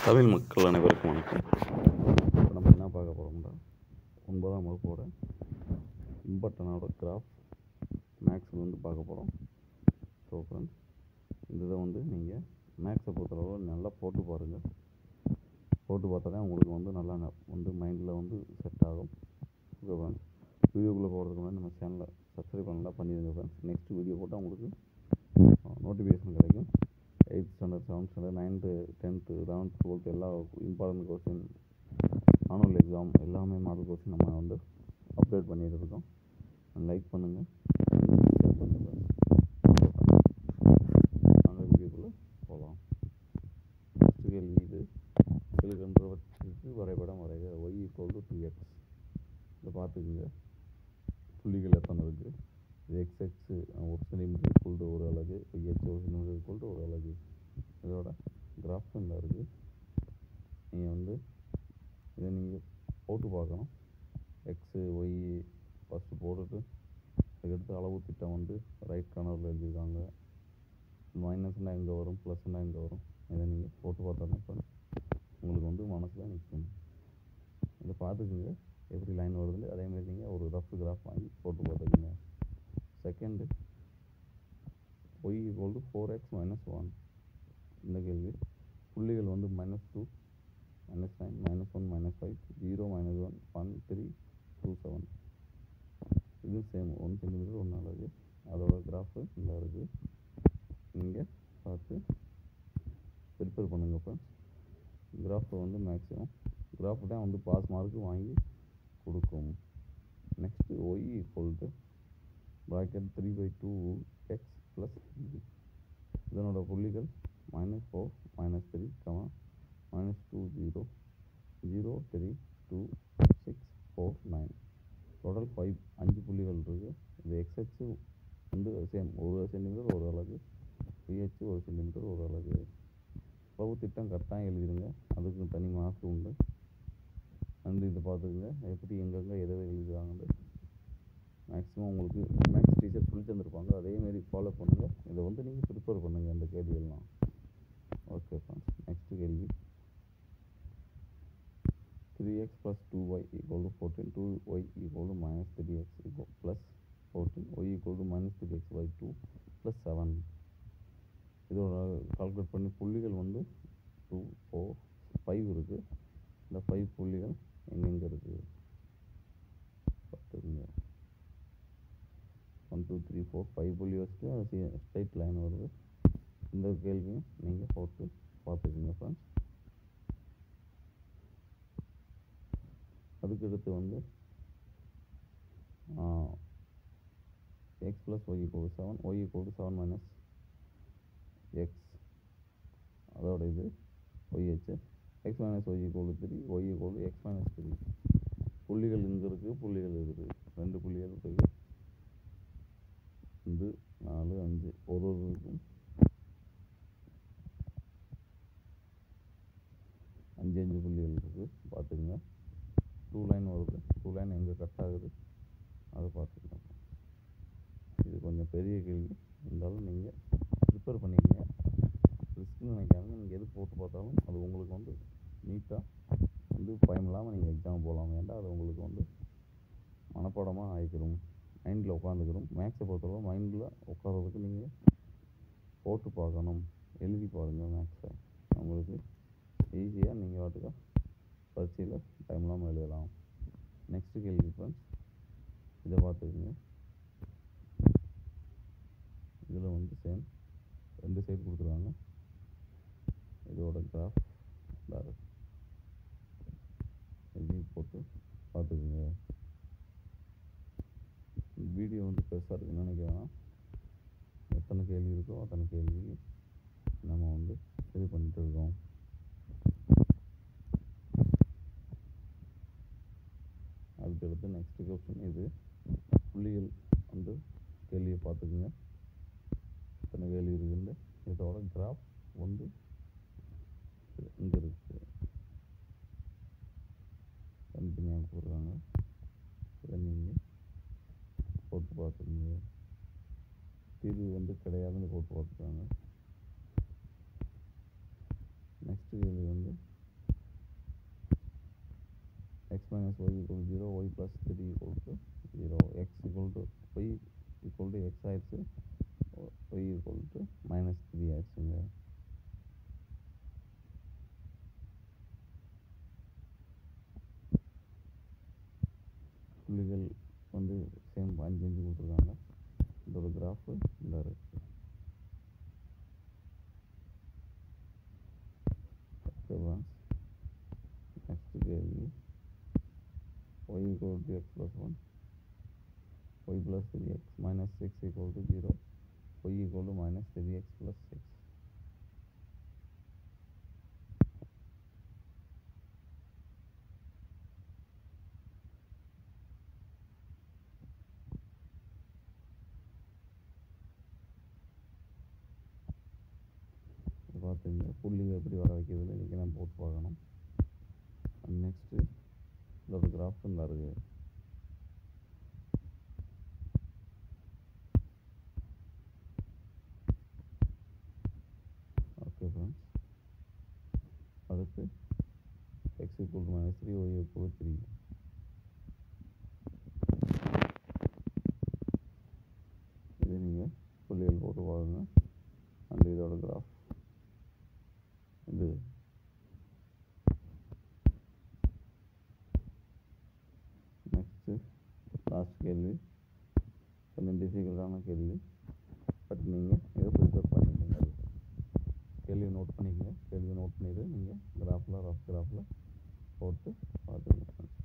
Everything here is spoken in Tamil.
தமிழ் மக்கள் அனைவருக்கும் வணக்கம் இப்போ நம்ம என்ன பார்க்க போகிறோம்னா ஒன்பதாம் வகுப்போட இம்பர்டனோட கிராஃப் மேக்ஸில் வந்து பார்க்க போகிறோம் ஸோ ஃப்ரெண்ட்ஸ் இந்த இதை வந்து நீங்கள் மேக்ஸை பொறுத்தளவு நல்லா போட்டு பாருங்கள் போட்டு பார்த்தா தான் உங்களுக்கு வந்து நல்லா ந- வந்து மைண்டில் வந்து செட் ஆகும் ஓகே ஃப்ரெண்ட்ஸ் வீடியோக்குள்ளே போகிறதுக்கு முன்னாடி நம்ம சேனலை சப்ஸ்கிரைப் பண்ணலாம் பண்ணிடுங்க ஃப்ரெண்ட்ஸ் நெக்ஸ்ட் வீடியோ போட்டால் உங்களுக்கு நோட்டிஃபிகேஷன் கிடைக்கும் eighth standard seventh standard ninth tenth eleventh twelfth எல்லா இம்பார்ட்டன்ட் கொஸ்டின் ஆனுவல் எக்ஸாம் எல்லாமே மாடல் கொஸ்டின் நம்ம வந்து அப்டேட் பண்ணிட்டு இருக்கோம் லைக் பண்ணுங்கள் ஷேர் பண்ணுங்கள் நாங்கள் வீடியோக்குள்ளே போகலாம் ஃபஸ்ட்டு கேள்வி இது கீழ்கண்டவற்றுக்கு வரைபடம் வரைக y equal to two x இதை பார்த்துக்குங்க புள்ளிகள் எத்தனை இருக்குது இது எக்ஸ் எக்ஸ் ஒரு சென்டிமீட்டர் ஈக்குவல் டு ஒரு அலகு ஒய்ஹெச் ஒரு சென்டிமீட்டர் ஈக்குவல் டு ஒரு அலகு இதோட கிராஃப் இந்த இருக்குது நீங்கள் வந்து இதை நீங்கள் போட்டு பார்க்கணும் எக்ஸு ஒய் ஃபஸ்ட்டு போட்டுட்டு அதுக்கடுத்து அளவு திட்டம் வந்து ரைட் கார்னரில் எழுதியிருக்காங்க மைனஸ்னால் எங்கே வரும் ப்ளஸ்னால் எங்கே வரும் இதை நீங்கள் போட்டு பார்த்தாலும் இப்போ உங்களுக்கு வந்து மனசில் நிற்கும் இதை பார்த்துக்குங்க எப்படி லைன் வருதுன்னு அதேமாதிரி நீங்கள் ஒரு ரஃப் கிராஃப் வாங்கி போட்டு பார்த்துக்குங்க second y equal to four x minus one இந்த கேள்வி புள்ளிகள் வந்து minus two minus nine minus one minus five zero minus one one three two seven இது சேம் ஒன் சென்டிமீட்டர் ஒன்று அழகு அதோட கிராஃபு இந்த இருக்குது நீங்கள் பார்த்து ப்ரிப்பேர் பண்ணுங்கள் ஃப்ரெண்ட்ஸ் கிராஃபை வந்து மேக்ஸிமம் கிராஃப் தான் வந்து பாஸ் மார்க்கு வாங்கி கொடுக்கும் next y equal to bracket three by two x plus இதனோட புள்ளிகள் minus four minus three comma minus two zero zero three two six four nine total five அஞ்சு புள்ளிகள் இருக்குது இது எக்ஸ்ஹெச் வந்து சேம் ஒரு சென்டிமீட்டர் ஒரு அலகு பிஹெச் ஒரு சென்டிமீட்டர் ஒரு அலகு அளவு திட்டம் கரெக்டாக எழுதிடுங்க அதுக்கு தனி மார்க் உண்டு வந்து இதை பார்த்துக்குங்க எப்படி எங்கெங்கே எதை எழுதுறாங்கன்னு மேக்ஸிமம் உங்களுக்கு மேக்ஸ் டீச்சர் சொல்லி தந்திருப்பாங்க அதேமாரி ஃபாலோ பண்ணுங்கள் இதை வந்து நீங்கள் ப்ரிப்பேர் பண்ணுங்கள் அந்த கேள்வியெல்லாம் ஓகே ஃப்ரெண்ட்ஸ் நெக்ஸ்ட் கேள்வி three x plus two y equal to fourteen two y equal to minus three x equal plus fourteen y equal to minus three x by two plus seven இதோட கால்குலேட் பண்ணி புள்ளிகள் வந்து டூ ஃபோர் ஃபைவ் இருக்குது இந்த ஃபைவ் புள்ளிகள் எங்கெங்கே இருக்குது பார்த்துக்குங்க one two three four five புள்ளி வச்சுட்டு அது ஸ்ட்ரைட் லைன் வருது இந்த கேள்வியும் நீங்கள் போட்டு பார்த்துக்குங்க ஃப்ரெண்ட்ஸ் அதுக்கடுத்து வந்து x plus y equal seven y equal seven minus x அதோட இது ஒய்ஹெச் x minus y equal three y equal x minus three புள்ளிகள் இங்கே இருக்குது புள்ளிகள் இருக்குது ரெண்டு புள்ளிகள் இருக்குது இது நாலு அஞ்சு ஒரு ஒரு இதுக்கும் அஞ்சு அஞ்சு புள்ளிகள் இருக்குது பார்த்துக்குங்க டூ லைன் வருது டூ லைன் எங்கே கட் ஆகுது அதை பார்த்துக்கலாம் இது கொஞ்சம் பெரிய கேள்வி இருந்தாலும் நீங்கள் ப்ரிப்பேர் பண்ணிக்கங்க ரிஸ்க்னு நினைக்காம நீங்கள் எது போட்டு பார்த்தாலும் அது உங்களுக்கு வந்து நீட்டாக வந்து பயம் இல்லாமல் நீங்கள் எக்ஸாம் போகலாம் வேண்டாம் அது உங்களுக்கு வந்து மனப்பாடமாக ஆகிக்கிறோம் மைண்டில் உட்காந்துக்கிறோம் மேக்ஸை பொறுத்தளவு மைண்டில் உட்காரதுக்கு நீங்கள் போட்டு பார்க்கணும் எழுதி பாருங்கள் மேக்ஸை உங்களுக்கு ஈஸியாக நீங்கள் வாட்டுக்கா பரீட்சையில் டைம் இல்லாமல் எழுதலாம் நெக்ஸ்ட்டு கேள்வி ஃப்ரெண்ட்ஸ் இதை பார்த்துக்குங்க இதில் வந்து சேம் ரெண்டு சைடு கொடுத்துருவாங்க இதோட கிராஃப் வேறு இதையும் போட்டு பார்த்துக்குங்க வீடியோ வந்து பெருசாக இருக்குன்னு நினைக்க வேணாம் எத்தனை கேள்வி இருக்கோ அத்தனை கேள்வி நம்ம வந்து இது பண்ணிட்டு இருக்கோம் அதுக்கடுத்து நெக்ஸ்ட் கொஸ்டின் இது புள்ளிகள் வந்து கேள்வியை பார்த்துக்குங்க எத்தனை கேள்வி இருக்குன்னு இதோட கிராஃப் வந்து இங்கே இருக்குது தனித்தனியாக போடுறாங்க இதை நீங்கள் போட்டு பார்த்துக்குங்க தீர்வு வந்து கிடையாதுன்னு போட்டு பார்த்துக்காங்க நெக்ஸ்ட் கேள்வி வந்து minus y equal to 0 y plus 3 equal to 0 x equal to y equal to x ஆயிடுச்சு y equal to minus 3 ஆயிடுச்சுங்க புள்ளிகள் வந்து சேம் அஞ்சு அஞ்சு கொடுத்துருக்காங்க இதோட கிராஃபு இந்த இருக்கு ஓகே நெக்ஸ்ட் கேள்வி y equal to x plus 1 y plus 3x minus 6 equal to 0 y equal to minus 3x plus 6 பார்த்துங்க புள்ளி எப்படி வர வைக்கிறதுன்னு இன்றைக்கி நம்ம போட்டு பார்க்கணும் நெக்ஸ்ட்டு இதோட கிராஃப் இந்த இருக்கு ஓகே ஃப்ரெண்ட்ஸ் அதுக்கு x equal minus three y equal three இது நீங்கள் புள்ளிகள் போட்டு பாருங்க அண்ட் இதோட கிராஃப் இது நெக்ஸ்ட்டு லாஸ்ட் கேள்வி கொஞ்சம் டிஃபிகல்ட்டான கேள்வி பட் நீங்கள் இதை ப்ரிப்பேர் பண்ணிக்கோங்க அது கேள்வி நோட் பண்ணிக்கங்க கேள்வி நோட் பண்ணிவிட்டு நீங்கள் கிராஃபில் ரஃப் கிராஃபில் போட்டு பார்த்துக்கங்க